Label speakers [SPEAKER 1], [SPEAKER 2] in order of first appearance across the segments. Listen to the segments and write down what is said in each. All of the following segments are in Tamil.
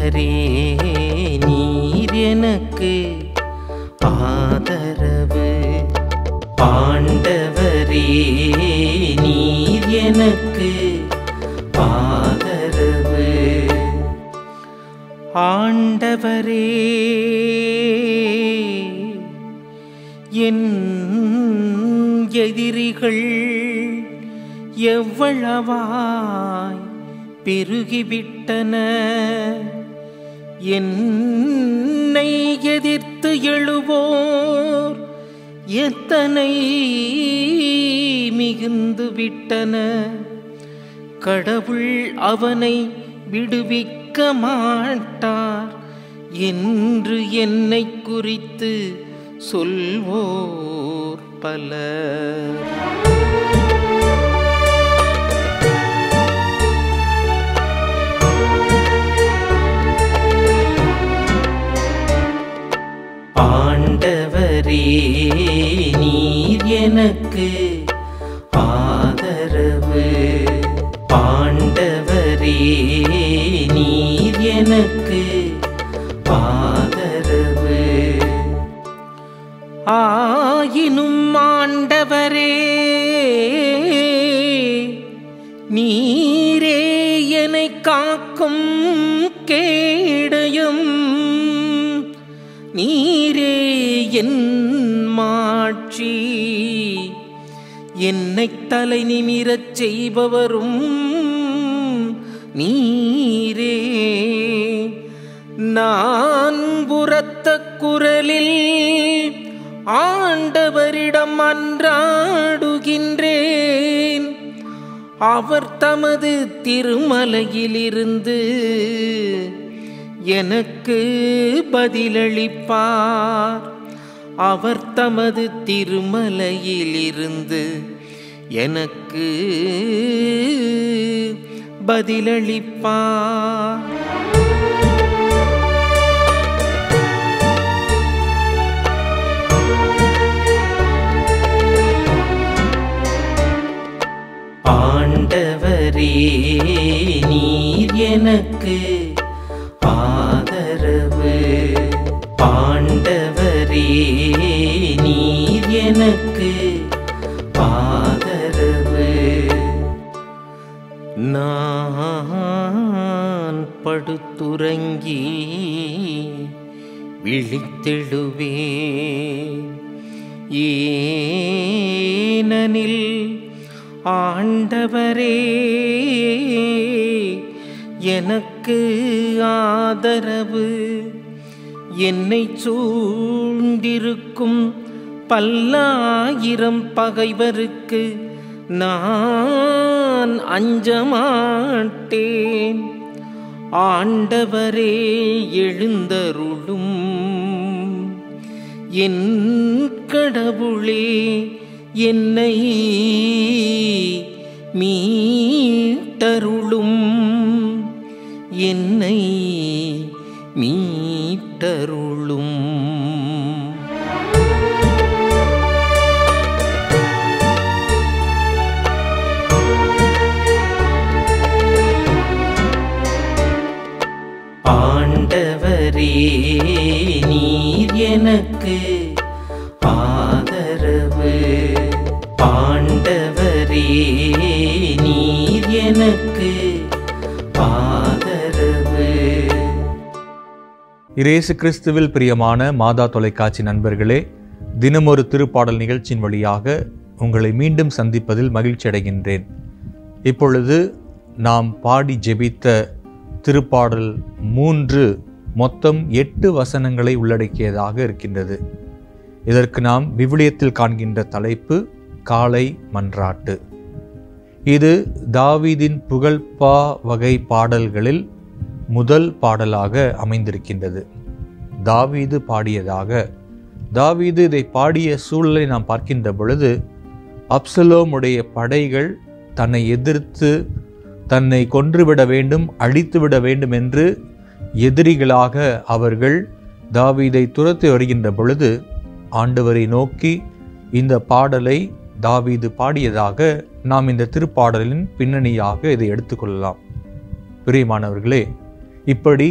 [SPEAKER 1] ஆண்டவரே நீர் எனக்கு ஆதரவு ஆண்டவரே நீர் எனக்கு ஆதரவு ஆண்டவரே என் எதிரிகள் எவ்வளவாய் பெருகிவிட்டன என்னை எதிர்த்து எழுவோர் எத்தனை மிகுந்து விட்டன கடவுள் அவனை விடுவிக்க மாட்டார் என்று என்னை குறித்து சொல்வோர் பலர் ஆண்டவரே நீர் எனக்கு ஆதரவு ஆண்டவரே நீர் எனக்கு ஆதரவு ஆயினும் ஆண்டவரே நீரே என்னை காக்கும் கேடயம் நீரே என் மாட்சி என்னை தலை நிமிரச் செய்பவரும் நீரே நான் புறத்த குரலில் ஆண்டவரிடம் அன்றாடுகின்றேன் அவர் தமது திருமலையிலிருந்து எனக்கு பதிலளிப்பார் அவர் தமது திருமலையிலிருந்து எனக்கு பதிலளிப்பார் ஆண்டவரே நீர் எனக்கு ஆதரவு ஆண்டவரே நீர் எனக்கு ஆதரவு நான் படுத்துறங்கி விழித்தெழுவேன் ஏனெனில் ஆண்டவரே எனக்கு ஆதரவு என்னை சூழ்ந்திருக்கும் பல்லாயிரம் பகைவருக்கு நான் அஞ்ச மாட்டேன் ஆண்டவரே எழுந்தருளும் என் கடவுளே என்னை மீட்டருளும் என்னை மீட்டருளும் ஆண்டவரே நீர் எனக்கு ஆதரவு ஆண்டவரே நீர் எனக்கு ஆதரவு
[SPEAKER 2] இரேசு கிறிஸ்துவில் பிரியமான மாதா தொலைக்காட்சி நண்பர்களே தினமொரு திருப்பாடல் நிகழ்ச்சியின் வழியாக உங்களை மீண்டும் சந்திப்பதில் மகிழ்ச்சி அடைகின்றேன் இப்பொழுது நாம் பாடி ஜெபித்த திருப்பாடல் மூன்று மொத்தம் எட்டு வசனங்களை உள்ளடக்கியதாக இருக்கின்றது இதற்கு நாம் விவிலியத்தில் காண்கின்ற தலைப்பு காலை மன்றாட்டு இது தாவீதின் புகழ்பா வகை பாடல்களில் முதல் பாடலாக அமைந்திருக்கின்றது தாவீது பாடியதாக தாவீது இதை பாடிய சூழலை நாம் பார்க்கின்ற பொழுது அப்சலோமுடைய படைகள் தன்னை எதிர்த்து தன்னை கொன்றுவிட வேண்டும் அழித்துவிட வேண்டும் என்று எதிரிகளாக அவர்கள் தாவீதை துரத்தி வருகின்ற பொழுது ஆண்டவரை நோக்கி இந்த பாடலை தாவீது பாடியதாக நாம் இந்த திருப்பாடலின் பின்னணியாக இதை எடுத்துக்கொள்ளலாம் பிரியமானவர்களே இப்படி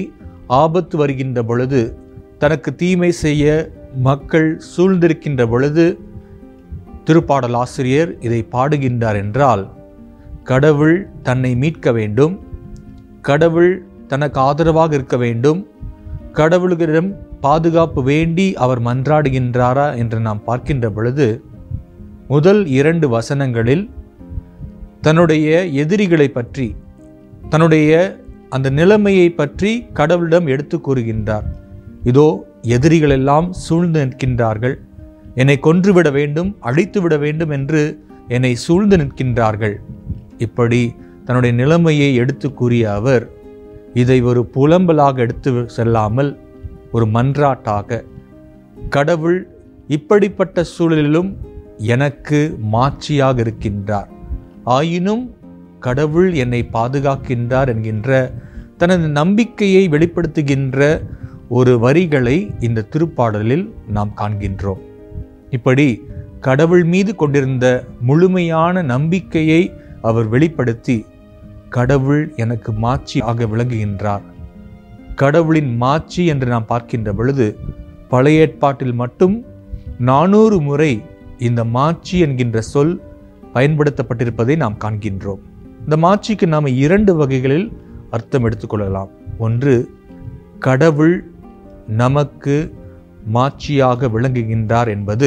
[SPEAKER 2] ஆபத்து வருகின்ற பொழுது தனக்கு தீமை செய்ய மக்கள் சூழ்ந்திருக்கின்ற பொழுது திருப்பாடல் ஆசிரியர் இதை பாடுகின்றார் என்றால் கடவுள் தன்னை மீட்க வேண்டும் கடவுள் தனக்கு ஆதரவாக இருக்க வேண்டும் கடவுளிடம் பாதுகாப்பு வேண்டி அவர் மன்றாடுகின்றாரா என்று நாம் பார்க்கின்ற பொழுது முதல் இரண்டு வசனங்களில் தன்னுடைய எதிரிகளை பற்றி தன்னுடைய அந்த நிலைமையை பற்றி கடவுளிடம் எடுத்து கூறுகின்றார் இதோ எதிரிகள் எல்லாம் சூழ்ந்து நிற்கின்றார்கள் என்னை கொன்றுவிட வேண்டும் அழித்து விட வேண்டும் என்று என்னை சூழ்ந்து நிற்கின்றார்கள் இப்படி தன்னுடைய நிலைமையை எடுத்து கூறிய அவர் இதை ஒரு புலம்பலாக எடுத்து செல்லாமல் ஒரு மன்றாட்டாக கடவுள் இப்படிப்பட்ட சூழலிலும் எனக்கு மாட்சியாக இருக்கின்றார் ஆயினும் கடவுள் என்னை பாதுகாக்கின்றார் என்கின்ற தனது நம்பிக்கையை வெளிப்படுத்துகின்ற ஒரு வரிகளை இந்த திருப்பாடலில் நாம் காண்கின்றோம் இப்படி கடவுள் மீது கொண்டிருந்த முழுமையான நம்பிக்கையை அவர் வெளிப்படுத்தி கடவுள் எனக்கு மாட்சியாக விளங்குகின்றார் கடவுளின் மாட்சி என்று நாம் பார்க்கின்ற பொழுது பழைய ஏற்பாட்டில் மட்டும் நானூறு முறை இந்த மாட்சி என்கின்ற சொல் பயன்படுத்தப்பட்டிருப்பதை நாம் காண்கின்றோம் இந்த மாட்சிக்கு நாம் இரண்டு வகைகளில் அர்த்தம் எடுத்துக்கொள்ளலாம் ஒன்று கடவுள் நமக்கு மாட்சியாக விளங்குகின்றார் என்பது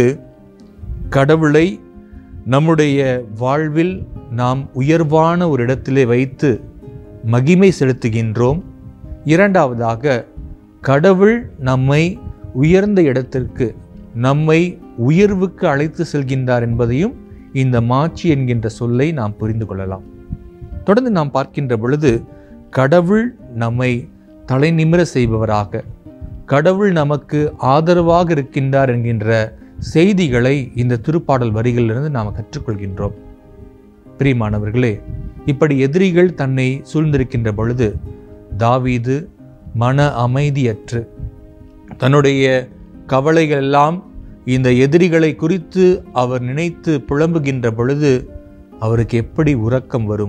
[SPEAKER 2] கடவுளை நம்முடைய வாழ்வில் நாம் உயர்வான ஒரு இடத்திலே வைத்து மகிமை செலுத்துகின்றோம் இரண்டாவதாக கடவுள் நம்மை உயர்ந்த இடத்திற்கு நம்மை உயர்வுக்கு அழைத்து செல்கின்றார் என்பதையும் இந்த மாட்சி என்கின்ற சொல்லை நாம் புரிந்து கொள்ளலாம் தொடர்ந்து நாம் பார்க்கின்ற பொழுது கடவுள் நம்மை தலை நிமிர செய்பவராக கடவுள் நமக்கு ஆதரவாக இருக்கின்றார் என்கின்ற செய்திகளை இந்த திருப்பாடல் வரிகளிலிருந்து நாம் கற்றுக்கொள்கின்றோம் பிரியமானவர்களே இப்படி எதிரிகள் தன்னை சூழ்ந்திருக்கின்ற பொழுது தாவீது மன அமைதியற்று தன்னுடைய கவலைகள் எல்லாம் இந்த எதிரிகளை குறித்து அவர் நினைத்து புலம்புகின்ற பொழுது அவருக்கு எப்படி உறக்கம் வரும்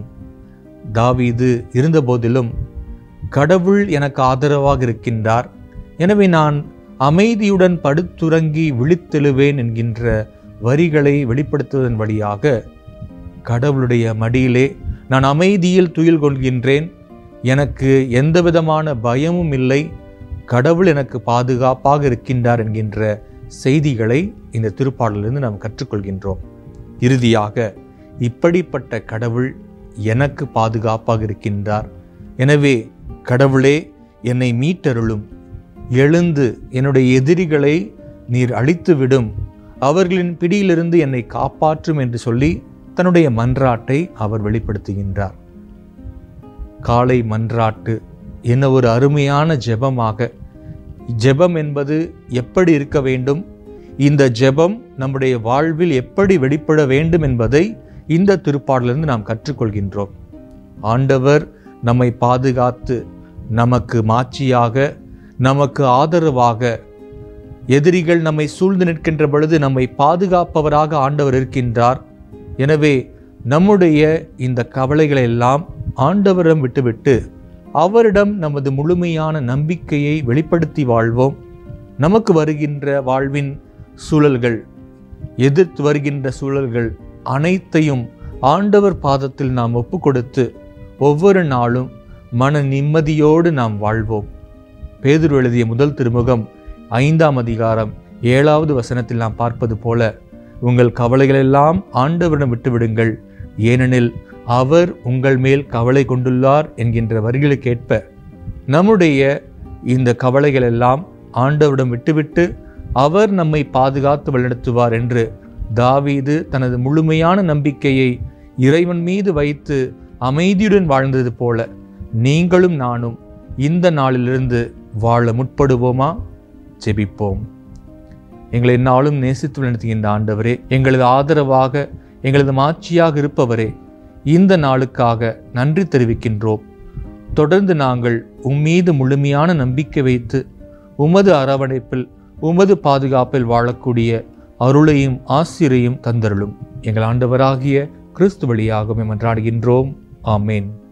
[SPEAKER 2] தாவீது இருந்தபோதிலும் கடவுள் எனக்கு ஆதரவாக இருக்கின்றார் எனவே நான் அமைதியுடன் படுத்துறங்கி விழித்தெழுவேன் என்கின்ற வரிகளை வெளிப்படுத்துவதன் வழியாக கடவுளுடைய மடியிலே நான் அமைதியில் துயில் கொள்கின்றேன் எனக்கு எந்த விதமான பயமும் இல்லை கடவுள் எனக்கு பாதுகாப்பாக இருக்கின்றார் என்கின்ற செய்திகளை இந்த திருப்பாடலிருந்து நாம் கற்றுக்கொள்கின்றோம் இறுதியாக இப்படிப்பட்ட கடவுள் எனக்கு பாதுகாப்பாக இருக்கின்றார் எனவே கடவுளே என்னை மீட்டருளும் எழுந்து என்னுடைய எதிரிகளை நீர் அழித்துவிடும் அவர்களின் பிடியிலிருந்து என்னை காப்பாற்றும் என்று சொல்லி தன்னுடைய மன்றாட்டை அவர் வெளிப்படுத்துகின்றார் காலை மன்றாட்டு என்ன ஒரு அருமையான ஜெபமாக ஜெபம் என்பது எப்படி இருக்க வேண்டும் இந்த ஜெபம் நம்முடைய வாழ்வில் எப்படி வெளிப்பட வேண்டும் என்பதை இந்த திருப்பாடலிருந்து நாம் கற்றுக்கொள்கின்றோம் ஆண்டவர் நம்மை பாதுகாத்து நமக்கு மாட்சியாக நமக்கு ஆதரவாக எதிரிகள் நம்மை சூழ்ந்து நிற்கின்ற பொழுது நம்மை பாதுகாப்பவராக ஆண்டவர் இருக்கின்றார் எனவே நம்முடைய இந்த கவலைகளை எல்லாம் ஆண்டவரிடம் விட்டுவிட்டு அவரிடம் நமது முழுமையான நம்பிக்கையை வெளிப்படுத்தி வாழ்வோம் நமக்கு வருகின்ற வாழ்வின் சூழல்கள் எதிர்த்து வருகின்ற சூழல்கள் அனைத்தையும் ஆண்டவர் பாதத்தில் நாம் ஒப்பு கொடுத்து ஒவ்வொரு நாளும் மன நிம்மதியோடு நாம் வாழ்வோம் பேதுரு எழுதிய முதல் திருமுகம் ஐந்தாம் அதிகாரம் ஏழாவது வசனத்தில் நாம் பார்ப்பது போல உங்கள் கவலைகளெல்லாம் ஆண்டவரிடம் விட்டுவிடுங்கள் ஏனெனில் அவர் உங்கள் மேல் கவலை கொண்டுள்ளார் என்கின்ற வரிகளுக்கேற்ப நம்முடைய இந்த கவலைகள் எல்லாம் ஆண்டவரிடம் விட்டுவிட்டு அவர் நம்மை பாதுகாத்து வழிநடத்துவார் என்று தாவீது தனது முழுமையான நம்பிக்கையை இறைவன் மீது வைத்து அமைதியுடன் வாழ்ந்தது போல நீங்களும் நானும் இந்த நாளிலிருந்து வாழ முற்படுவோமா ஜெபிப்போம் எங்களை என்னாலும் நேசித்து வழிநடத்துகின்ற ஆண்டவரே எங்களது ஆதரவாக எங்களது மாட்சியாக இருப்பவரே இந்த நாளுக்காக நன்றி தெரிவிக்கின்றோம் தொடர்ந்து நாங்கள் உம்மீது முழுமையான நம்பிக்கை வைத்து உமது அரவணைப்பில் உமது பாதுகாப்பில் வாழக்கூடிய அருளையும் ஆசிரியையும் தந்தருளும் எங்கள் ஆண்டவராகிய கிறிஸ்து வழியாக மன்றாடுகின்றோம் ஆமேன்